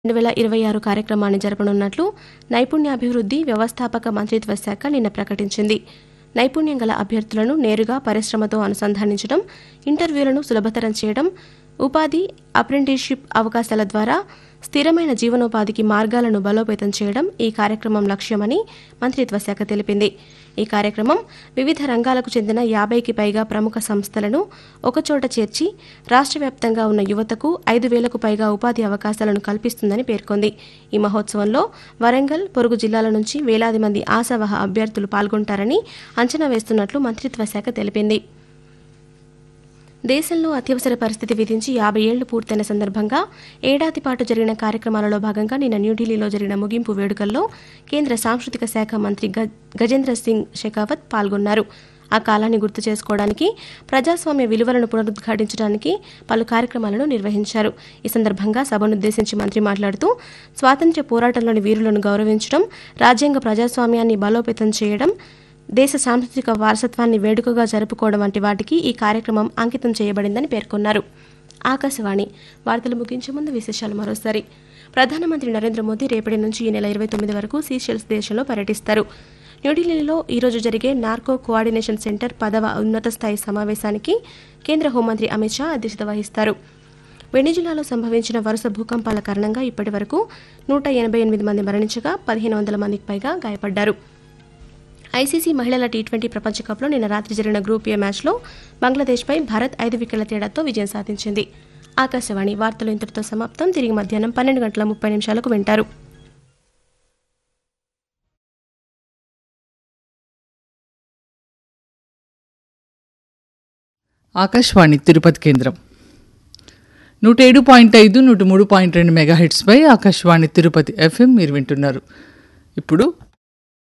రెండు వేల ఇరవై ఆరు కార్యక్రమాన్ని జరపనున్నట్లు నైపుణ్యాభివృద్ధి వ్యవస్థాపక మంత్రిత్వ శాఖ నిన్న ప్రకటించింది నైపుణ్యం గల అభ్యర్థులను నేరుగా పరిశ్రమతో అనుసంధానించడం ఇంటర్వ్యూలను సులభతరం చేయడం ఉపాధి అప్రెంటిస్షిప్ అవకాశాల ద్వారా స్థిరమైన జీవనోపాధికి మార్గాలను బలోపేతం చేయడం ఈ కార్యక్రమం లక్ష్యమని మంత్రిత్వ శాఖ తెలిపింది ఈ కార్యక్రమం వివిధ రంగాలకు చెందిన యాభైకి పైగా ప్రముఖ సంస్థలను ఒకచోట చేర్చి రాష్ట్ర వ్యాప్తంగా ఉన్న యువతకు ఐదు వేలకు పైగా ఉపాధి అవకాశాలను కల్పిస్తుందని పేర్కొంది ఈ మహోత్సవంలో వరంగల్ పొరుగు జిల్లాల నుంచి వేలాది మంది ఆశావహ అభ్యర్థులు పాల్గొంటారని అంచనా వేస్తున్నట్లు మంత్రిత్వ శాఖ తెలిపింది దేశంలో అత్యవసర పరిస్థితి విధించి యాభై ఏళ్లు పూర్తయిన సందర్భంగా ఏడాది పాటు జరిగిన కార్యక్రమాలలో భాగంగా నిన్న న్యూఢిల్లీలో జరిగిన ముగింపు వేడుకల్లో కేంద్ర సాంస్కృతిక శాఖ మంత్రి గ- గజేంద్ర సింగ్ షెకావత్ పాల్గొన్నారు ఆ కాలాన్ని గుర్తు చేసుకోవడానికి ప్రజాస్వామ్య విలువలను పునరుద్ఘాటించడానికి పలు కార్యక్రమాలను నిర్వహించారు ఈ సందర్భంగా సభనుద్దేశించి మంత్రి మాట్లాడుతూ స్వాతంత్ర్య పోరాటంలోని వీరులను గౌరవించడం రాజ్యాంగ ప్రజాస్వామ్యాన్ని బలోపేతం చేయడం దేశ సాంస్కృతిక వారసత్వాన్ని వేడుకగా జరుపుకోవడం వంటి వాటికి ఈ కార్యక్రమం అంకితం చేయబడిందని పేర్కొన్నారు ఆకాశవాణి వార్తలు ముగించే ముందు విశేషాలు మరోసారి ప్రధానమంత్రి నరేంద్ర మోదీ రేపటి నుంచి ఈ నెల ఇరవై తొమ్మిది వరకు సీషెల్స్ దేశంలో పర్యటిస్తారు న్యూఢిల్లీలో ఈ రోజు జరిగే నార్కో కోఆర్డినేషన్ సెంటర్ పదవ ఉన్నత స్థాయి సమావేశానికి కేంద్ర హోంమంత్రి అమిత్ షా అధ్యక్షత వహిస్తారు వెనిజులాలో సంభవించిన వరుస భూకంపాల కారణంగా ఇప్పటి వరకు నూట ఎనభై ఎనిమిది మంది మరణించగా పదిహేను వందల మందికి పైగా గాయపడ్డారు ఐసీసీ మహిళల టీ ట్వంటీ ప్రపంచ కప్లో నిన్న రాత్రి జరిగిన గ్రూప్ ఏ మ్యాచ్లో బంగ్లాదేశ్పై భారత్ ఐదు వికెట్ల తేడాతో విజయం సాధించింది ఆకాశవాణి వార్తలు ఇంతటితో సమాప్తం తిరిగి మధ్యాహ్నం పన్నెండు గంటల ముప్పై నిమిషాలకు వింటారు ఆకాశవాణి తిరుపతి కేంద్రం నూట ఏడు పాయింట్ ఐదు నూట మూడు పాయింట్ రెండు మెగాహెట్స్పై ఆకాశవాణి తిరుపతి ఎఫ్ఎం మీరు వింటున్నారు ఇప్పుడు